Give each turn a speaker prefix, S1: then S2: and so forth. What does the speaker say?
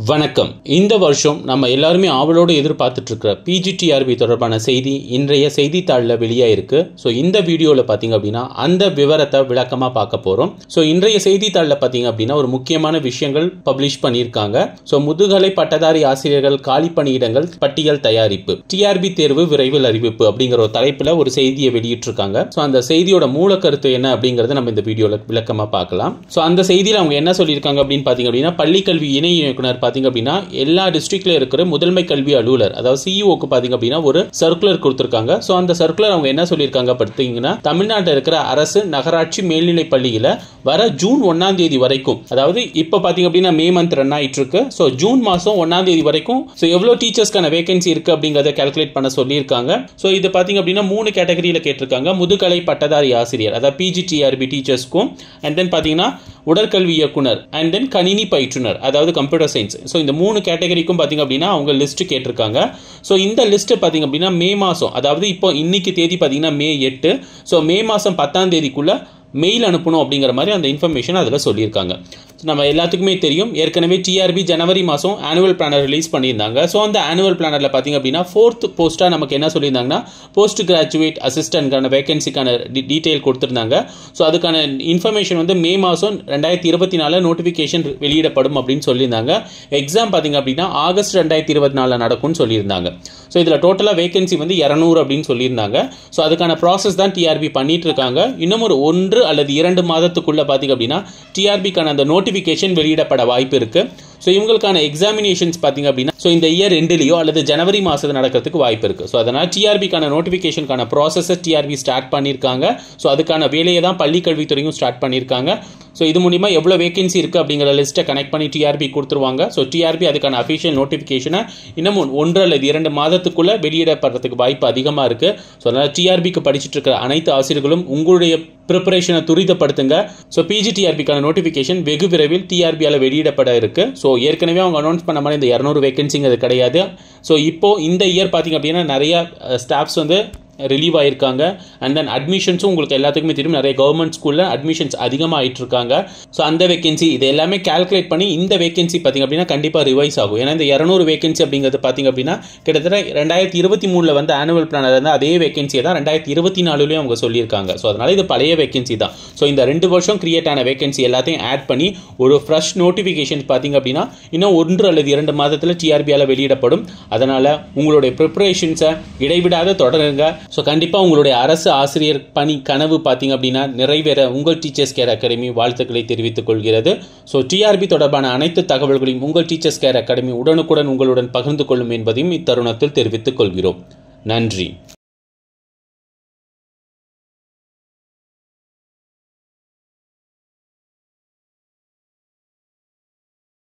S1: வணக்கம் இந்த வருஷம் நம்ம எல்லாருமே ஆவலோடு எதிர்பார்த்துட்டு இருக்கிற பிஜிடிஆர்பி தொடர்பான செய்தி இன்றைய செய்தித்தாளில் வெளியாயிருக்கு ஸோ இந்த வீடியோவில் பார்த்தீங்க அப்படின்னா அந்த விவரத்தை விளக்கமாக பார்க்க போகிறோம் ஸோ இன்றைய செய்தித்தாளில் பார்த்தீங்க அப்படின்னா ஒரு முக்கியமான விஷயங்கள் பப்ளிஷ் பண்ணியிருக்காங்க ஸோ முதுகலை பட்டதாரி ஆசிரியர்கள் காலி பணியிடங்கள் பட்டியல் தயாரிப்பு டிஆர்பி தேர்வு விரைவில் அறிவிப்பு அப்படிங்கிற ஒரு தலைப்பில் ஒரு செய்தியை வெளியிட்டிருக்காங்க ஸோ அந்த செய்தியோட மூல கருத்து என்ன அப்படிங்கறத நம்ம இந்த வீடியோவில் விளக்கமாக பார்க்கலாம் ஸோ அந்த செய்தியில் அவங்க என்ன சொல்லியிருக்காங்க அப்படின்னு பார்த்தீங்க அப்படின்னா பள்ளிக்கல்வி இணை இயக்குனர் பார்த்தீங்க அப்படின்னா எல்லா டிஸ்ட்ரிக்ட்ல இருக்கிற முதன்மை கல்வி அலுவலர் அதாவது சிஇஓக்கு பார்த்தீங்க அப்படின்னா ஒரு சர்க்குலர் கொடுத்துருக்காங்க ஸோ அந்த சர்க்குலர் அவங்க என்ன சொல்லியிருக்காங்க பார்த்தீங்கன்னா தமிழ்நாட்டில் இருக்கிற அரசு நகராட்சி மேல்நிலை பள்ளியில வர ஜூன் ஒன்னாம் தேதி வரைக்கும் அதாவது இப்போ பார்த்தீங்க அப்படின்னா மே மந்த் ரன் ஆயிட்டு இருக்கு ஸோ ஜூன் மாதம் ஒன்னாம் தேதி வரைக்கும் ஸோ எவ்வளோ டீச்சர்ஸ்க்கான வேகன்சி இருக்கு அப்படிங்கிறத கால்குலேட் பண்ண சொல்லியிருக்காங்க ஸோ இது பார்த்தீங்க அப்படின்னா மூணு கேட்டகரியில் கேட்டிருக்காங்க முதுகலை பட்டதாரி ஆசிரியர் அதாவது பிஜிடிஆர்பி டீச்சர்ஸ்க்கும் அண்ட் தென் பார்த்தீங்கன்னா உடற்கல்வி இயக்குனர் அண்ட் தென் கணினி பயிற்றுனர் அதாவது கம்ப்யூட்டர் சயின்ஸ் ஸோ இந்த மூணு கேட்டகரிக்கும் பார்த்தீங்க அப்படின்னா அவங்க லிஸ்ட் கேட்டிருக்காங்க ஸோ இந்த லிஸ்ட் பார்த்தீங்க அப்படின்னா மே மாதம் அதாவது இப்போ இன்னைக்கு தேதி பார்த்தீங்கன்னா மே எட்டு ஸோ மே மாதம் பத்தாம் தேதிக்குள்ள மெயில் அனுப்பணும் அப்படிங்கிற மாதிரி அந்த இன்ஃபர்மேஷன் அதில் சொல்லியிருக்காங்க நம்ம எல்லாத்துக்குமே தெரியும் ஏற்கனவே டிஆர்பி ஜனவரி மாதம் ஆனுவல் பிளானர் ரிலீஸ் பண்ணியிருந்தாங்க ஸோ அந்த ஆனுவல் பிளானரில் பார்த்தீங்க அப்படின்னா ஃபோர்த் போஸ்ட்டாக நமக்கு என்ன சொல்லியிருந்தாங்கன்னா போஸ்ட் கிராஜுவேட் அசிஸ்டன்ட்கான வேகன்சிக்கான டீட்டெயில் கொடுத்துருந்தாங்க ஸோ அதுக்கான இன்ஃபர்மேஷன் வந்து மே மாதம் ரெண்டாயிரத்தி இருபத்தி நாலில் நோட்டிஃபிகேஷன் வெளியிடப்படும் அப்படின்னு சொல்லியிருந்தாங்க எக்ஸாம் பார்த்தீங்க அப்படின்னா ஆகஸ்ட் ரெண்டாயிரத்தி இருபத்தி நாலில் நடக்கும்னு சொல்லியிருந்தாங்க ஸோ இதில் டோட்டலாக வேகன்சி வந்து இரநூறு அப்படின்னு சொல்லியிருந்தாங்க ஸோ அதுக்கான ப்ராசஸ் தான் டிஆர்பி பண்ணிட்டு இருக்காங்க இன்னும் ஒரு ஒன்று அல்லது இரண்டு மாதத்துக்குள்ள பார்த்தீங்க அப்படின்னா டிஆர்பிக்கான அந்த நோட்டிஃபிகேஷன் வெளியிடப்பட வாய்ப்பு இருக்கு ஸோ இவங்களுக்கான எக்ஸாமினேஷன்ஸ் பார்த்தீங்க அப்படின்னா ஸோ இந்த இயர் ரெண்டுலேயோ அல்லது ஜனவரி மாதத்தில் நடக்கிறதுக்கு வாய்ப்பு இருக்கு ஸோ அதனால் டிஆர்பிக்கான நோட்டிஃபிகேஷனுக்கான ப்ராசஸை டிஆர்பி ஸ்டார்ட் பண்ணியிருக்காங்க ஸோ அதுக்கான வேலையை தான் பள்ளி கல்வித்துறையும் ஸ்டார்ட் பண்ணியிருக்காங்க ஸோ இது மூலிமா எவ்வளோ வேகன்சி இருக்குது அப்படிங்கிற லிஸ்ட்டை கனெக்ட் பண்ணி டிஆர்பி கொடுத்துருவாங்க ஸோ டிஆர்பி அதுக்கான அஃபிஷியல் நோட்டிஃபிகேஷனை இன்னும் ஒன்று அல்லது இரண்டு மாதத்துக்குள்ளே வெளியிடப்படுறதுக்கு வாய்ப்பு அதிகமாக இருக்குது ஸோ அதனால் டிஆர்பிக்கு படிச்சுட்டு இருக்கிற அனைத்து ஆசிரியர்களும் உங்களுடைய ப்ரிப்பரேஷனை துரிதப்படுத்துங்க ஸோ பிஜிடிஆர்பிக்கான நோட்டிஃபிகேஷன் வெகு விரைவில் டிஆர்பியால் வெளியிடப்பட இருக்கு ஸோ ஏற்கனவே அவங்க அனௌன்ஸ் பண்ண மாதிரி இந்த இரநூறு வேகன்சிங்கிறது கிடையாது ஸோ இப்போ இந்த இயர் பார்த்தீங்க அப்படின்னா நிறைய ஸ்டாஃப்ஸ் வந்து ரிலீவ் ஆயிருக்காங்க அண்ட் தென் அட்மிஷன்ஸும் உங்களுக்கு எல்லாத்துக்குமே தெரியும் நிறைய கவர்மெண்ட் ஸ்கூலில் அட்மிஷன்ஸ் அதிகமாக ஆயிட்டு இருக்காங்க ஸோ அந்த வேகன்சி இது எல்லாமே கால்குலேட் பண்ணி இந்த வேகன்சி பார்த்தீங்க அப்படின்னா கண்டிப்பாக ரிவைஸ் ஆகும் ஏன்னா இந்த இரநூறு வேகன்சி அப்படிங்கிறது பார்த்தீங்க அப்படின்னா கிட்டத்தட்ட ரெண்டாயிரத்தி இருபத்தி மூணில் வந்து ஆனுவல் பிளானர் வந்து அதே வேகன்சியை தான் ரெண்டாயிரத்தி இருபத்தி நாலுலேயும் அவங்க சொல்லியிருக்காங்க ஸோ அதனால் இது பழைய வேகன்சி தான் ஸோ இந்த ரெண்டு வருஷம் கிரியேட் ஆன வேகன்சி எல்லாத்தையும் ஆட் பண்ணி ஒரு ஃப்ரெஷ் நோட்டிஃபிகேஷன் பார்த்தீங்க அப்படின்னா இன்னும் ஒன்று அல்லது இரண்டு மாதத்தில் டிஆர்பியால் வெளியிடப்படும் அதனால் உங்களுடைய ப்ரிப்பரேஷன்ஸை இடைவிடாத தொடருங்க ஸோ கண்டிப்பாக உங்களுடைய அரசு ஆசிரியர் பணி கனவு பார்த்தீங்க அப்படின்னா நிறைவேற உங்கள் டீச்சர்ஸ் கேர் அகாடமி வாழ்த்துக்களை தெரிவித்துக் கொள்கிறது ஸோ டிஆர்பி தொடர்பான அனைத்து தகவல்களையும் உங்கள் டீச்சர்ஸ் கேர் அகாடமி உடனுக்குடன் உங்களுடன் பகிர்ந்து கொள்ளும் என்பதையும் இத்தருணத்தில் தெரிவித்துக் கொள்கிறோம் நன்றி